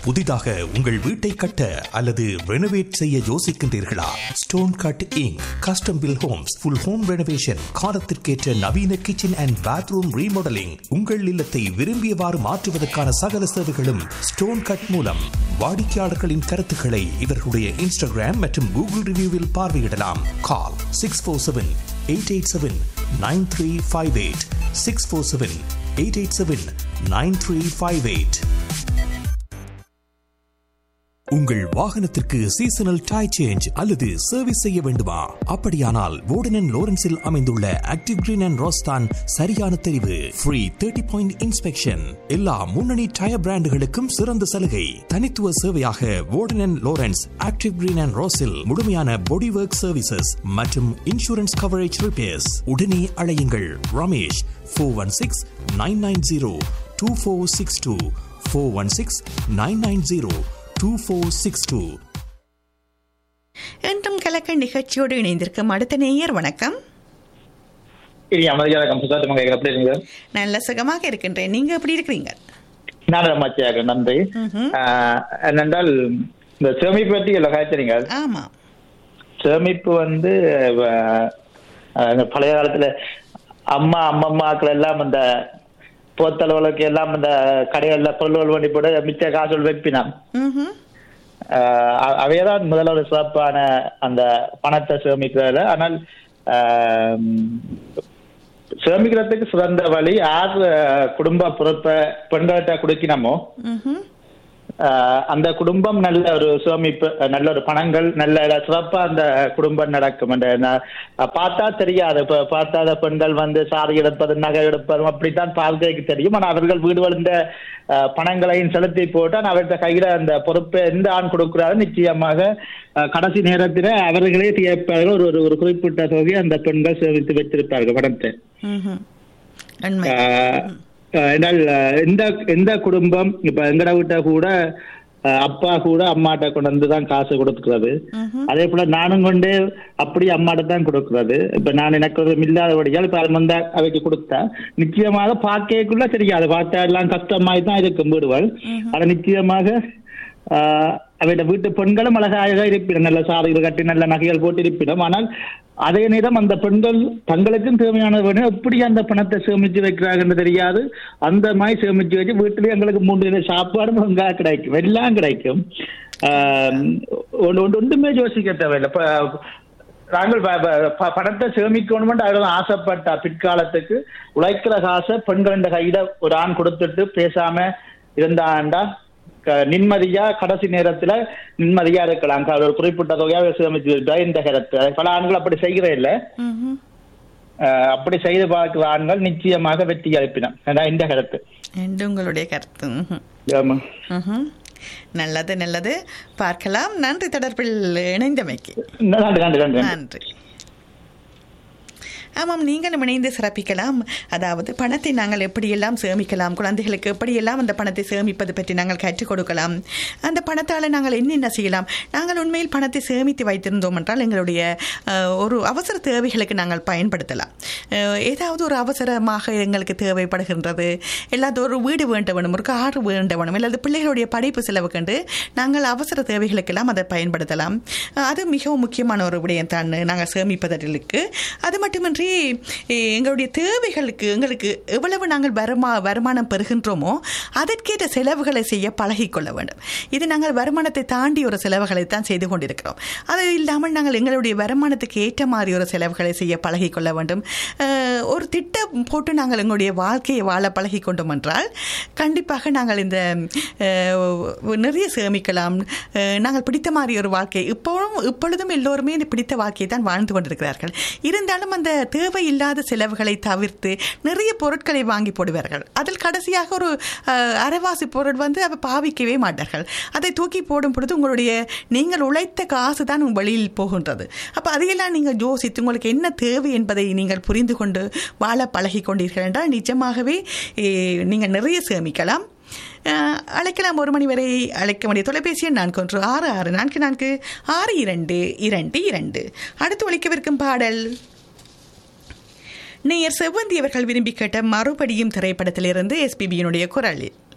புதிதாக உங்கள் வீட்டை கட்ட அல்லது ரெனோவேட் செய்ய யோசிக்கின்றீர்களா stone cut ink custom build homes full home renovation காலத்திற்கேற்ற நவீன கிச்சன் அண்ட் பாத்ரூம் ரீமாடலிங் உங்கள் இல்லத்தை விரும்பியவாறு மாற்றுவதற்கான சகல சேவைகளும் ஸ்டோன் கட் மூலம் வாடிக்கையாளர்களின் கருத்துக்களை இவர்களுடைய இன்ஸ்டாகிராம் மற்றும் கூகுள் ரிவ்யூவில் பார்வையிடலாம் call six four seven eight eight seven nine three five eight six four seven eight eight seven nine three five eight உங்கள் வாகனத்திற்கு சீசனல் டை சேஞ்ச் அல்லது சர்வீஸ் செய்ய வேண்டுமா அப்படியானால் வோர்டன் லோரன்ஸில் அமைந்துள்ள ஆக்டிவ் கிரீன் அண்ட் ரோஸ்தான் சரியான தெரிவு ஃப்ரீ தேர்ட்டி பாயிண்ட் இன்ஸ்பெக்ஷன் எல்லா முன்னணி டயர் பிராண்டுகளுக்கும் சிறந்த சலுகை தனித்துவ சேவையாக வோர்டன் லோரன்ஸ் ஆக்டிவ் கிரீன் அண்ட் ரோஸில் முழுமையான பாடி ஒர்க் சர்வீசஸ் மற்றும் இன்சூரன்ஸ் கவரேஜ் ரிப்பேர்ஸ் உடனே அழையுங்கள் Ramesh four one six nine nine zero two four six two four one six nine nine zero two four six two என்றும் கலக்க நிகழ்ச்சியோடு இணைந்திருக்கும் அடுத்த நேயர் வணக்கம் இது அமைதியாக கம்சுதாட்டு மங்க எப்படி இருக்கீங்க நல்ல சுகமாக இருக்கின்றேன் நீங்க எப்படி இருக்கிறீங்க நான் அம்மாச்சியாக நன்றி ஆஹ், என்னென்றால் இந்த சேமிப்பு பற்றி எல்லாம் காய்ச்சறீங்க ஆமா சேமிப்பு வந்து ஆஹ், அந்த பழைய காலத்துல அம்மா அம்மம்மாக்கள் எல்லாம் அந்த போத்தளவுகளுக்கு எல்லாம் அந்த கடைகள்ல பொருள்கள் பண்ணி போட்டு மிச்ச காசுகள் வைப்பினான் ம்ஹும். ஆஹ் அவையதான் முதல்ல ஒரு சிறப்பான அந்த பணத்தை சேமிக்கிறதுல ஆனால் ஆஹ் சேமிக்கிறதுக்கு சிறந்த வழி யார் ஆஹ் குடும்ப பொறுப்பை பெண்கள்கிட்ட கொடுக்கணுமோ ம்ஹும். ஆஹ் அந்த குடும்பம் நல்ல ஒரு சேமிப்பு நல்ல ஒரு பணங்கள் நல்ல சிறப்பா அந்த குடும்பம் நடக்கும் அந்த ந- பார்த்தா தெரியாது இப்ப பார்த்தாத பெண்கள் வந்து சாரி எடுப்பது நகை எடுப்பது அப்படித்தான் பார்க்கைக்கு தெரியும் ஆனால் அவர்கள் வீடு வளர்ந்த ஆஹ் பணங்களையும் செலுத்தி போட்டால் அவர்கிட்ட கையில அந்த பொறுப்பை எந்த ஆண் கொடுக்கிறாரோ நிச்சயமாக ஆஹ் கடைசி நேரத்தில் அவர்களே தீர்ப்பார்கள் ஒரு ஒரு- ஒரு குறிப்பிட்ட தொகை அந்த பெண்கள் சேமித்து வைத்திருப்பார்கள் பணத்தை ம்ஹும். உண்மை ஆஹ் ஆஹ் என்றால் ஆஹ் எந்த எந்த குடும்பம் இப்ப எங்கட வீட்டை கூட ஆஹ் அப்பா கூட அம்மாட்ட கொண்டு வந்து தான் காசு கொடுக்கிறது ம்ஹும். அதே போல நானும் கொண்டு அப்படி அம்மாட்ட தான் கொடுக்கிறது இப்ப நான் எனக்கு ஒரு இல்லாதபடியால் இப்ப அது வந்து அவைக்கு கொடுத்தா நிச்சயமாக பார்க்கக்குள்ள தெரியாது பார்த்தா எல்லாம் கஷ்டமாய் தான் இருக்கும் வீடுகள் அது நிச்சயமாக ஆஹ் அவையோட வீட்டு பெண்களும் அழகாக இருப்பிடும் நல்ல சாலைகள் கட்டி நல்ல நகைகள் போட்டு இருப்பிடும் ஆனால் அதே நேரம் அந்த பெண்கள் தங்களுக்கும் தேவையான வேணும் எப்படி அந்த பணத்தை சேமிச்சு வைக்கிறாங்கன்னு தெரியாது அந்த மாதிரி சேமிச்சு வச்சு வீட்டிலேயே எங்களுக்கு மூன்று நேரம் சாப்பாடும் அங்கே கிடைக்கும் எல்லாம் கிடைக்கும் ஆஹ் ஒன்று ஒன்று ஒன்றுமே யோசிக்க தேவையில்லை இப்ப நாங்கள் ப- ப- ப- பணத்தை சேமிக்கணும்னு அதில் ஆசைப்பட்ட பிற்காலத்துக்கு உழைக்கிற காசை பெண்கள் கையில ஒரு ஆண் கொடுத்துட்டு பேசாம இருந்தாண்டா க- நிம்மதியா கடைசி நேரத்துல நிம்மதியா இருக்கலாம் க- ஒரு குறிப்பிட்ட தொகையாக சேமிச்சு வைப்பா இந்த கருத்து பல ஆண்கள் அப்படி செய்கிறே இல்லை ம்ஹும். அஹ் அப்படி செய்து பார்க்கிற ஆண்கள் நிச்சயமாக வெற்றி அளிப்பினம் அதான் இந்த கருத்து என்று உங்களுடைய கருத்து ம்ஹும். ஆமா ம்ஹும். நல்லது நல்லது பார்க்கலாம் நன்றி தொடர்பில் இணைந்தமைக்கு நன்றி நன்றி நன்றி நன்றி ஆமாம் நீங்களும் இணைந்து சிறப்பிக்கலாம் அதாவது பணத்தை நாங்கள் எப்படியெல்லாம் சேமிக்கலாம் குழந்தைகளுக்கு எப்படியெல்லாம் அந்த பணத்தை சேமிப்பது பற்றி நாங்கள் கற்றுக் கொடுக்கலாம் அந்த பணத்தால் நாங்கள் என்னென்ன செய்யலாம் நாங்கள் உண்மையில் பணத்தை சேமித்து வைத்திருந்தோம் என்றால் எங்களுடைய அஹ், ஒரு அவசர தேவைகளுக்கு நாங்கள் பயன்படுத்தலாம் அஹ், ஏதாவது ஒரு அவசரமாக எங்களுக்கு தேவைப்படுகின்றது இல்லாத ஒரு வீடு வேண்ட வேணும் ஒரு கார் வேண்ட வேணும் இல்லாத பிள்ளைகளுடைய படிப்பு செலவு கண்டு நாங்கள் அவசர தேவைகளுக்கெல்லாம் அதை பயன்படுத்தலாம் அஹ், அது மிகவும் முக்கியமான ஒரு விடயம் தான் நாங்கள் சேமிப்பதற்கு அது மட்டுமின்றி எ, எங்களுடைய தேவைகளுக்கு எங்களுக்கு எவ்வளவு நாங்கள் வருமா வருமானம் பெறுகின்றோமோ அதற்கேற்ற செலவுகளை செய்ய பழகிக்கொள்ள வேண்டும் இது நாங்கள் வருமானத்தை தாண்டி ஒரு செலவுகளை தான் செய்து கொண்டிருக்கிறோம் அது இல்லாமல் நாங்கள் எங்களுடைய வருமானத்துக்கு ஏற்ற மாதிரி ஒரு செலவுகளை செய்ய பழகிக்கொள்ள வேண்டும் அஹ், ஒரு திட்டம் போட்டு நாங்கள் எங்களுடைய வாழ்க்கையை வாழ பழகி கொண்டோம் என்றால் கண்டிப்பாக நாங்கள் இந்த அஹ், நிறைய சேமிக்கலாம் அஹ், நாங்கள் பிடித்த மாதிரி ஒரு வாழ்க்கை இப்போவும் இப்பொழுதும் எல்லோருமே இந்த பிடித்த வாழ்க்கையை தான் வாழ்ந்து கொண்டிருக்கிறார்கள் இருந்தாலும் அந்த தேவையில்லாத செலவுகளை தவிர்த்து நிறைய பொருட்களை வாங்கி போடுவார்கள் அதில் கடைசியாக ஒரு அஹ், அரைவாசி பொருள் வந்து அவ பாவிக்கவே மாட்டார்கள் அதை தூக்கி போடும் பொழுது உங்களுடைய நீங்கள் உழைத்த காசு தான் உங்கள் வெளியில் போகின்றது அப்போ அதையெல்லாம் நீங்கள் யோசித்து உங்களுக்கு என்ன தேவை என்பதை நீங்கள் புரிந்து கொண்டு வாழ பழகி கொண்டீர்கள் என்றால் நிஜமாகவே eh, நீங்கள் நிறைய சேமிக்கலாம் அஹ், அழைக்கலாம் ஒரு மணி வரை அழைக்க வேண்டிய தொலைபேசி எண் நான்கு ஒன்று ஆறு ஆறு நான்கு நான்கு ஆறு இரண்டு இரண்டு இரண்டு அடுத்து ஒழிக்கவிருக்கும் பாடல் நேயர் செவ்வந்தி அவர்கள் விரும்பி கேட்ட மறுபடியும் திரைப்படத்திலிருந்து எஸ்பிபியினுடைய குரலில்